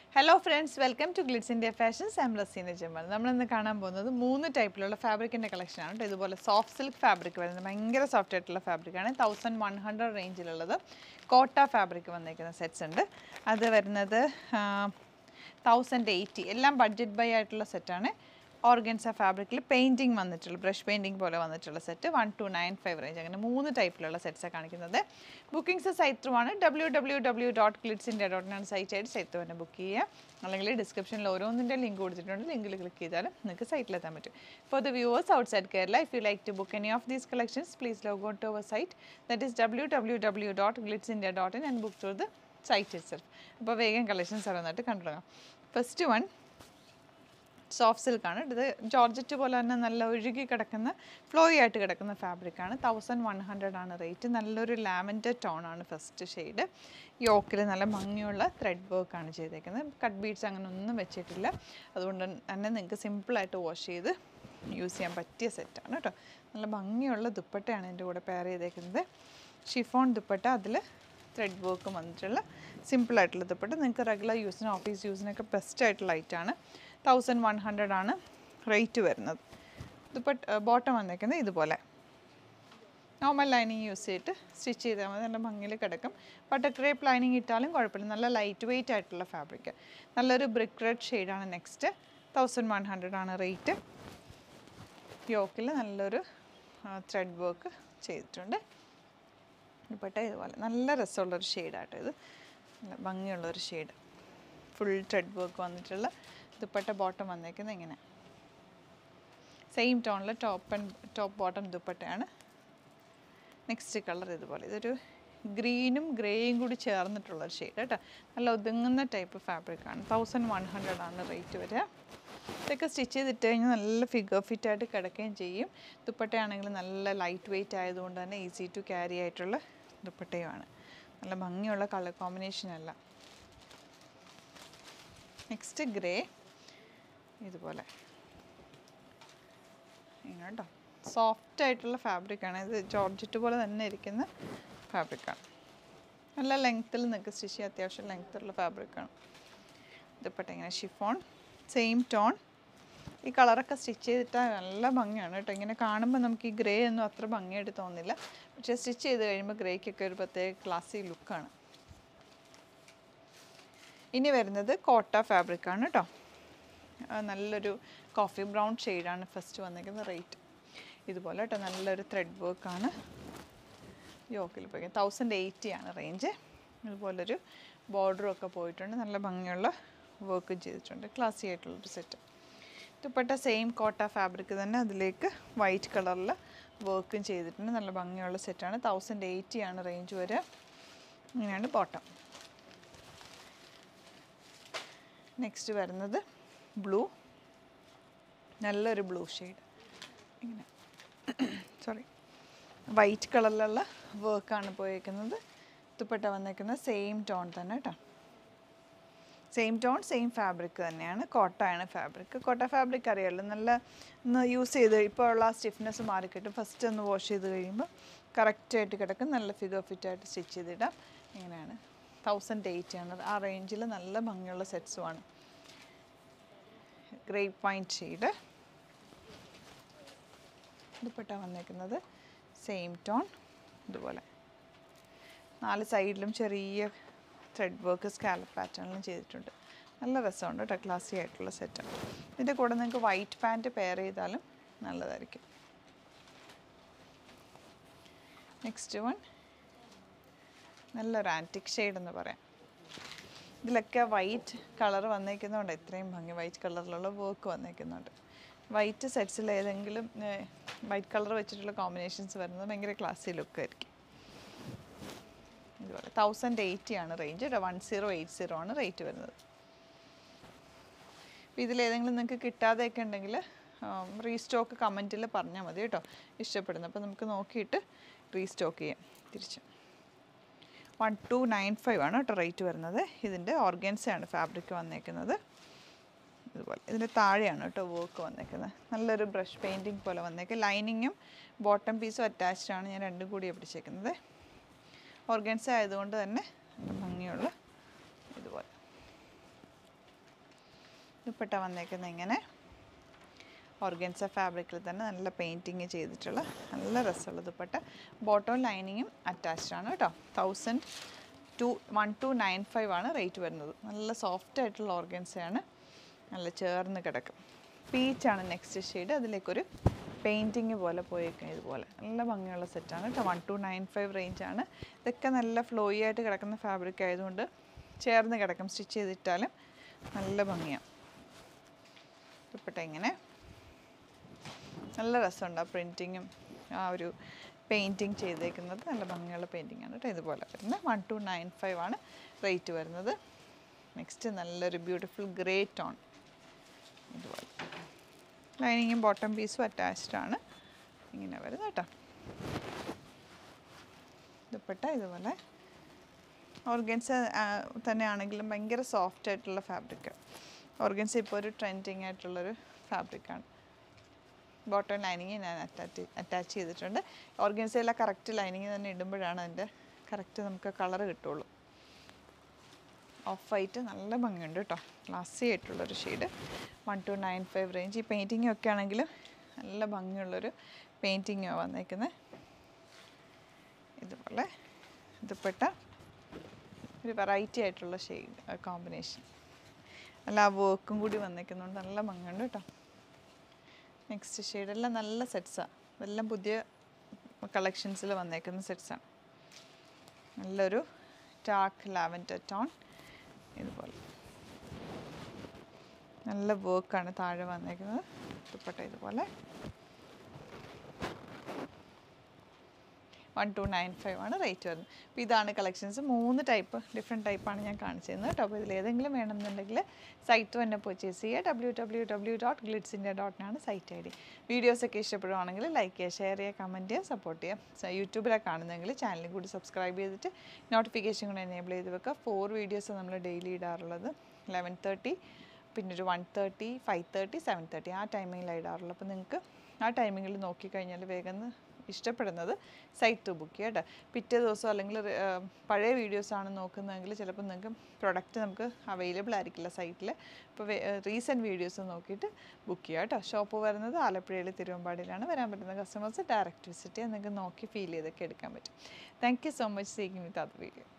hello friends welcome to Glitz India fashions am Raseena Jamal നമ്മളിന്ന് കാണാൻ പോകുന്നത് മൂന്ന് ടൈപ്പിലുള്ള ഫാബ്രിക്കിൻ്റെ കളക്ഷനാണ് കേട്ടോ ഇതുപോലെ സോഫ്റ്റ് സിൽക്ക് ഫാബ്രിക് വരുന്നത് ഭയങ്കര സോഫ്റ്റ് ആയിട്ടുള്ള ഫാബ്രിക്കാണ് തൗസൻഡ് വൺ ഹൺഡ്രഡ് റേഞ്ചിലുള്ളത് കോട്ട ഫാബ്രിക് വന്നിരിക്കുന്ന സെറ്റ്സ് ഉണ്ട് അത് വരുന്നത് തൗസൻഡ് എയ്റ്റി എല്ലാം ബഡ്ജറ്റ് ബൈ ആയിട്ടുള്ള സെറ്റാണ് ഓർഗൻസ ഫാബ്രിക്കിൽ പെയിൻറ്റിങ് വന്നിട്ടുള്ള ബ്രഷ് പെയിൻറ്റിങ് പോലെ വന്നിട്ടുള്ള set one two nine five range അങ്ങനെ മൂന്ന് ടൈപ്പിലുള്ള സെറ്റ്സാണ് കാണിക്കുന്നത് ബുക്കിംഗ്സ് സൈറ്റ് ത്രൂ ആണ് W W W dot Glitz India dot ആണ് സൈറ്റ് ആയിട്ട് സൈറ്റ് തന്നെ ബുക്ക് ചെയ്യുക അല്ലെങ്കിൽ ഡിസ്ക്രിപ്ഷനിൽ ഓരോന്നിൻ്റെ ലിങ്ക് കൊടുത്തിട്ടുണ്ട് ലിങ്കിൽ ക്ലിക്ക് ചെയ്താലും നിങ്ങൾക്ക് സൈറ്റിലെത്താൻ പറ്റും for the viewers outside Kerala if you like to book any of these collections please log out to our site that is W W W dot Glitz India dot in and book through the site itself അപ്പോൾ വേഗം collections അറിയുന്നതായിട്ട് കണ്ടു തുടങ്ങാം first one soft സിൽക്കാണ് ഇത് georgette പോലെ തന്നെ നല്ല ഒഴുകി കിടക്കുന്ന ഫ്ലോയി ആയിട്ട് കിടക്കുന്ന ഫാബ്രിക്കാണ് തൗസൻഡ് വൺ ഹൺഡ്രഡ് ആണ് റേറ്റ് നല്ലൊരു ലാവൻഡർ ടോണാണ് ഫസ്റ്റ് ഷെയ്ഡ് യോക്കിൽ നല്ല ഭംഗിയുള്ള ത്രെഡ് വർക്കാണ് ചെയ്തേക്കുന്നത് കട്ട് ബീഡ്സ് അങ്ങനെ ഒന്നും വെച്ചിട്ടില്ല അതുകൊണ്ട് തന്നെ നിങ്ങൾക്ക് സിമ്പിളായിട്ട് വാഷ് ചെയ്ത് യൂസ് ചെയ്യാൻ പറ്റിയ സെറ്റാണ് കേട്ടോ നല്ല ഭംഗിയുള്ള ദുപ്പട്ടയാണ് എൻ്റെ കൂടെ പെയർ ചെയ്തേക്കുന്നത് ഷിഫോൺ ദുപ്പട്ട അതിൽ ത്രെഡ് വർക്കും വന്നിട്ടുള്ള സിമ്പിളായിട്ടുള്ള ദുപ്പട്ട നിങ്ങൾക്ക് റെഗുലർ യൂസിന് ഓഫീസ് യൂസിനൊക്കെ ബെസ്റ്റ് ആയിട്ടുള്ള ഐറ്റാണ് തൗസൻഡ് വൺ ഹൺഡ്രഡ് ആണ് റേറ്റ് വരുന്നത് ദുപ്പട്ട ബോട്ടം വന്നേക്കുന്നത് ഇതുപോലെ നോർമൽ ലൈനിങ് യൂസ് ചെയ്തിട്ട് സ്റ്റിച്ച് ചെയ്താൽ മതി നല്ല ഭംഗിയിൽ കിടക്കും ബട്ടർ ക്രേപ്പ് ലൈനിങ് ഇട്ടാലും കുഴപ്പമില്ല നല്ല ലൈറ്റ് വെയിറ്റ് ആയിട്ടുള്ള ഫാബ്രിക് നല്ലൊരു ബ്രിക്ക് റെഡ് ഷെയ്ഡാണ് നെക്സ്റ്റ് തൗസൻഡ് വൺ ഹൺഡ്രഡ് ആണ് റേറ്റ് യോക്കിൽ നല്ലൊരു ത്രെഡ് വർക്ക് ചെയ്തിട്ടുണ്ട് ദുപ്പട്ട ഇതുപോലെ നല്ല രസമുള്ളൊരു ഷെയ്ഡാട്ടോ ഇത് നല്ല ഭംഗിയുള്ളൊരു ഷെയ്ഡ് ഫുൾ ത്രെഡ് വർക്ക് വന്നിട്ടുള്ള ദുപ്പട്ട ബോട്ടം വന്നേക്കുന്നത് ഇങ്ങനെ സെയിം ടോണിൽ ടോപ്പ് ആൻഡ് ടോപ്പ് ബോട്ടം ദുപ്പട്ടയാണ് നെക്സ്റ്റ് കളർ ഇതുപോലെ ഇതൊരു ഗ്രീനും ഗ്രേയും കൂടി ചേർന്നിട്ടുള്ളൊരു ഷെയ്ഡ് കേട്ടോ നല്ല ഒതുങ്ങുന്ന ടൈപ്പ് ഫാബ്രിക്കാണ് തൗസൻഡ് വൺ ഹൺഡ്രഡ് ആണ് റേറ്റ് വരിക ഇതൊക്കെ സ്റ്റിച്ച് ചെയ്തിട്ട് കഴിഞ്ഞാൽ നല്ല ഫിഗർ ഫിറ്റ് ആയിട്ട് കിടക്കുകയും ചെയ്യും ദുപ്പട്ടയാണെങ്കിൽ നല്ല ലൈറ്റ് വെയിറ്റ് ആയതുകൊണ്ട് തന്നെ ഈസി ടു ക്യാരി ആയിട്ടുള്ള ദുപ്പട്ടയുമാണ് നല്ല ഭംഗിയുള്ള കളർ കോമ്പിനേഷൻ അല്ല നെക്സ്റ്റ് ഗ്രേ ഇതുപോലെ ഇങ്ങനെ കേട്ടോ സോഫ്റ്റ് ആയിട്ടുള്ള ഫാബ്രിക്കാണ് ഇത് ജോർജറ്റ് പോലെ തന്നെ ഇരിക്കുന്ന ഫാബ്രിക്കാണ് നല്ല ലെങ്ത്തിൽ നിങ്ങൾക്ക് സ്റ്റിച്ച് ചെയ്യാൻ അത്യാവശ്യം ലെങ്ത്തുള്ള ഫാബ്രിക്കാണ് ദുപ്പട്ട ഇങ്ങനെ ഷിഫോൺ സെയിം ടോൺ ഈ കളറൊക്കെ സ്റ്റിച്ച് ചെയ്തിട്ടാൽ നല്ല ഭംഗിയാണ് കേട്ടോ ഇങ്ങനെ കാണുമ്പോൾ നമുക്ക് ഈ ഗ്രേ ഒന്നും അത്ര ഭംഗിയായിട്ട് തോന്നില്ല പക്ഷേ സ്റ്റിച്ച് ചെയ്ത് കഴിയുമ്പോൾ ഗ്രേക്കൊക്കെ ഒരു പ്രത്യേക ക്ലാസി ലുക്കാണ് ഇനി വരുന്നത് കോട്ട ഫാബ്രിക്കാണ് കേട്ടോ ആ, നല്ലൊരു കോഫി ബ്രൗൺ ഷെയ്ഡാണ് ഫസ്റ്റ് വന്നിരിക്കുന്നത് റേറ്റ് ഇതുപോലെ കേട്ടോ നല്ലൊരു ത്രെഡ് വർക്കാണ് യോക്കിൽ പോയി തൗസൻഡ് എയ്റ്റി ആണ് റേഞ്ച് ഇതുപോലൊരു ബോർഡറും ഒക്കെ പോയിട്ടുണ്ട് നല്ല ഭംഗിയുള്ള വർക്കും ചെയ്തിട്ടുണ്ട് ക്ലാസി ആയിട്ടുള്ളൊരു set dupatta same Kota fabric തന്നെ അതിലേക്ക് വൈറ്റ് കളറിൽ വർക്കും ചെയ്തിട്ടുണ്ട് നല്ല ഭംഗിയുള്ള സെറ്റാണ് തൗസൻഡ് എയ്റ്റി ആണ് റേഞ്ച് വരിക ഇങ്ങനെയാണ് ബോട്ടം നെക്സ്റ്റ് വരുന്നത് ബ്ലൂ നല്ലൊരു ബ്ലൂ ഷെയ്ഡ് ഇങ്ങനെ സോറി വൈറ്റ് കളറിലുള്ള വർക്കാണ് പോയേക്കുന്നത് ദുപ്പട്ട വന്നേക്കുന്നത് സെയിം ടോൺ തന്നെ കേട്ടോ സെയിം ടോൺ സെയിം ഫാബ്രിക് തന്നെയാണ് കോട്ടയാണ് ഫാബ്രിക് കോട്ട ഫാബ്രിക് അറിയാമല്ലോ നല്ല ഒന്ന് യൂസ് ചെയ്ത് ഇപ്പോൾ ഉള്ള ആ സ്റ്റിഫ്നെസ് മാറിക്കിട്ടും ഫസ്റ്റ് ഒന്ന് വാഷ് ചെയ്ത് കഴിയുമ്പോൾ കറക്റ്റായിട്ട് കിടക്കും നല്ല ഫിഗർ ഫിറ്റായിട്ട് സ്റ്റിച്ച് ചെയ്തിടാം ഇങ്ങനെയാണ് തൗസൻഡ് എയ്റ്റി ആണ് ആ റേഞ്ചിൽ നല്ല ഭംഗിയുള്ള സെറ്റ്സുമാണ് ഗ്രേപ്പ് വൈൻ ഷെയ്ഡ് ദുപ്പട്ട വന്നേക്കുന്നത് സെയിം ടോൺ ഇതുപോലെ നാല് സൈഡിലും ചെറിയ ത്രെഡ് വർക്ക് സ്കാലപ്പ് പാറ്റേണിലും ചെയ്തിട്ടുണ്ട് നല്ല രസമുണ്ട് കേട്ടോ ക്ലാസി ആയിട്ടുള്ള സെറ്റ് ഇതിൻ്റെ കൂടെ നിങ്ങൾക്ക് വൈറ്റ് പാൻറ്റ് പെയർ ചെയ്താലും നല്ലതായിരിക്കും നെക്സ്റ്റ് വൺ നല്ലൊരു ആൻറ്റിക് ഷെയ്ഡ് എന്ന് പറയാം ഇതിലൊക്കെ വൈറ്റ് കളർ വന്നേക്കുന്നതുകൊണ്ട് ഇത്രയും ഭംഗി വൈറ്റ് കളറിലുള്ള വർക്ക് വന്നേക്കുന്നുണ്ട് വൈറ്റ് സെറ്റ്സിൽ ഏതെങ്കിലും വൈറ്റ് കളർ വെച്ചിട്ടുള്ള കോമ്പിനേഷൻസ് വരുന്നത് ഭയങ്കര ക്ലാസി ലുക്കായിരിക്കും ഇതുപോലെ തൗസൻഡ് എയ്റ്റി ആണ് range one zero eight zero ആണ് റേറ്റ് വരുന്നത് അപ്പോൾ ഇതിലേതെങ്കിലും നിങ്ങൾക്ക് കിട്ടാതെയൊക്കെ ഉണ്ടെങ്കിൽ റീസ്റ്റോക്ക് കമൻറ്റിൽ പറഞ്ഞാൽ മതി കേട്ടോ ഇഷ്ടപ്പെടുന്നത് അപ്പോൾ നമുക്ക് നോക്കിയിട്ട് റീസ്റ്റോക്ക് ചെയ്യാം തിരിച്ച് വൺ ടു നയൻ ഫൈവ് ആണ് കേട്ടോ റേറ്റ് വരുന്നത് ഇതിൻ്റെ ഓർഗൻസയാണ് ഫാബ്രിക് വന്നേക്കുന്നത് ഇതുപോലെ ഇതിൻ്റെ താഴെയാണ് കേട്ടോ വർക്ക് വന്നേക്കുന്നത് നല്ലൊരു ബ്രഷ് പെയിൻറ്റിങ് പോലെ വന്നേക്കുക ലൈനിങ്ങും ബോട്ടം പീസും അറ്റാച്ച്ഡ് ആണ് ഞാൻ രണ്ടും കൂടി പിടിച്ചേക്കുന്നത് ഓർഗൻസ ആയതുകൊണ്ട് തന്നെ നല്ല ഭംഗിയുള്ള ഇതുപോലെ ദുപ്പട്ട വന്നേക്കുന്നത് ഇങ്ങനെ ഓർഗൻസ ഫാബ്രിക്കിൽ തന്നെ നല്ല പെയിൻറ്റിങ് ചെയ്തിട്ടുള്ള നല്ല രസമുള്ള ദുപ്പട്ട ബോട്ടം ലൈനിങ്ങും അറ്റാച്ച്ഡ് ആണ് കേട്ടോ thousand two one two nine five ആണ് റേറ്റ് വരുന്നത് നല്ല സോഫ്റ്റ് ആയിട്ടുള്ള ഓർഗൻസയാണ് നല്ല ചേർന്ന് കിടക്കും പീച്ചാണ് നെക്സ്റ്റ് ഷെയ്ഡ് അതിലേക്കൊരു പെയിൻറ്റിങ് പോലെ പോയേക്കും ഇതുപോലെ നല്ല ഭംഗിയുള്ള സെറ്റാണ് കേട്ടോ വൺ ടു നയൻ ഫൈവ് റേഞ്ചാണ് ഇതൊക്കെ നല്ല ഫ്ലോയി ആയിട്ട് കിടക്കുന്ന ഫാബ്രിക് ആയതുകൊണ്ട് ചേർന്ന് കിടക്കും സ്റ്റിച്ച് ചെയ്തിട്ടാലും നല്ല ഭംഗിയാണ് ദുപ്പട്ട ഇങ്ങനെ നല്ല രസമുണ്ട് ആ പ്രിൻറ്റിങ്ങും ആ ഒരു പെയിൻറ്റിങ് ചെയ്തേക്കുന്നത് നല്ല ഭംഗിയുള്ള പെയിൻറ്റിംഗ് ആണ് കേട്ടോ ഇതുപോലെ വരുന്നത് വൺ ടു നയൻ ഫൈവ് ആണ് റേറ്റ് വരുന്നത് നെക്സ്റ്റ് നല്ലൊരു ബ്യൂട്ടിഫുൾ ഗ്രേ ടോൺ ഇതുപോലെ ലൈനിങ്ങും ബോട്ടം പീസും അറ്റാച്ച്ഡ് ആണ് ഇങ്ങനെ വരുന്നത് കേട്ടോ ദുപ്പട്ട ഇതുപോലെ ഓർഗൻസ തന്നെ ആണെങ്കിലും ഭയങ്കര സോഫ്റ്റ് ആയിട്ടുള്ള ഫാബ്രിക് ഓർഗൻസ ഇപ്പോൾ ഒരു ട്രെൻഡിങ് ആയിട്ടുള്ളൊരു ഫാബ്രിക്കാണ് ബോട്ടം ലൈനിങ് ഞാൻ അറ്റാച്ച് അറ്റാച്ച് ചെയ്തിട്ടുണ്ട് ഓർഗൻസയിലെ കറക്റ്റ് ലൈനിങ് തന്നെ ഇടുമ്പോഴാണ് അതിൻ്റെ കറക്റ്റ് നമുക്ക് കളർ കിട്ടുള്ളൂ ഓഫ് വൈറ്റ് നല്ല ഭംഗിയുണ്ട് കേട്ടോ ക്ലാസി ആയിട്ടുള്ളൊരു shade one two nine five range ഈ പെയിൻറ്റിങ് ഒക്കെ ആണെങ്കിൽ നല്ല ഭംഗിയുള്ളൊരു പെയിൻറ്റിങ്ങാണ് വന്നേക്കുന്നത് ഇതുപോലെ ദുപ്പട്ട ഒരു വെറൈറ്റി ആയിട്ടുള്ള ഷെയ്ഡ് കോമ്പിനേഷൻ നല്ല ആ വർക്കും കൂടി വന്നേക്കുന്നുണ്ട് നല്ല ഭംഗിയുണ്ട് കേട്ടോ നെക്സ്റ്റ് ഷെയ്ഡ് എല്ലാം നല്ല സെറ്റ്സാണ് ഇതെല്ലാം പുതിയ കളക്ഷൻസിൽ വന്നേക്കുന്ന സെറ്റ്സാണ് നല്ലൊരു ഡാർക്ക് ലാവൻഡർ ടോൺ ഇതുപോലെ നല്ല വർക്കാണ് താഴെ വന്നേക്കുന്നത് ദുപ്പട്ട ഇതുപോലെ വൺ ടു നയൻ ഫൈവ് ആണ് റേറ്റ് വരുന്നത് അപ്പോൾ ഇതാണ് കളക്ഷൻസ് മൂന്ന് ടൈപ്പ് ഡിഫറെൻറ്റ് ടൈപ്പാണ് ഞാൻ കാണിച്ചു തരുന്നത് കേട്ടോ അപ്പോൾ ഇതിൽ ഏതെങ്കിലും വേണമെന്നുണ്ടെങ്കിൽ സൈറ്റ് തന്നെ പർച്ചേസ് ചെയ്യുക W W W dot Glitz India ഡോട്ടിനാണ് സൈറ്റ് ഐ ഡി വീഡിയോസൊക്കെ ഇഷ്ടപ്പെടുവാണെങ്കിൽ ലൈക്ക് ചെയ്യുക ഷെയർ ചെയ്യുക കമൻറ്റ് ചെയ്യുക സപ്പോർട്ട് ചെയ്യുക യൂട്യൂബിലാണ് കാണുന്നതെങ്കിൽ ചാനലും കൂടി സബ്സ്ക്രൈബ് ചെയ്തിട്ട് നോട്ടിഫിക്കേഷൻ കൂടെ എനേബിൾ ചെയ്ത് വെക്കുക ഫോർ വീഡിയോസ് നമ്മൾ ഡെയിലി ഇടാറുള്ളത് ലെവൻ തേർട്ടി പിന്നെ ഒരു one thirty five thirty seven thirty ആ ടൈമിങ്ങിലാണ് ഇടാറുള്ളത് അപ്പോൾ നിങ്ങൾക്ക് ആ ടൈമിങ്ങിൽ നോക്കിക്കഴിഞ്ഞാൽ വേഗം ഇഷ്ടപ്പെടുന്നത് സൈറ്റ് ബുക്ക് ചെയ്യുക കേട്ടോ പിറ്റേ ദിവസം അല്ലെങ്കിൽ റി- ആ, പഴയ വീഡിയോസ് ആണ് നോക്കുന്നതെങ്കിൽ ചിലപ്പോൾ നിങ്ങൾക്ക് പ്രൊഡക്റ്റ് നമുക്ക് അവൈലബിൾ ആയിരിക്കില്ല സൈറ്റിൽ അപ്പോൾ റീസെൻറ്റ് വീഡിയോസ് നോക്കിയിട്ട് ബുക്ക് ചെയ്യുക കേട്ടോ ഷോപ്പ് വരുന്നത് ആലപ്പുഴയിൽ തിരുവമ്പാടിയിലാണ് വരാൻ പറ്റുന്ന കസ്റ്റമേഴ്സ് ഡയറക്റ്റ് വിസിറ്റ് ചെയ്യാൻ നിങ്ങൾക്ക് നോക്കി ഫീൽ ചെയ്തൊക്കെ എടുക്കാൻ പറ്റും thank you so much seeking with അത് വീഡിയോ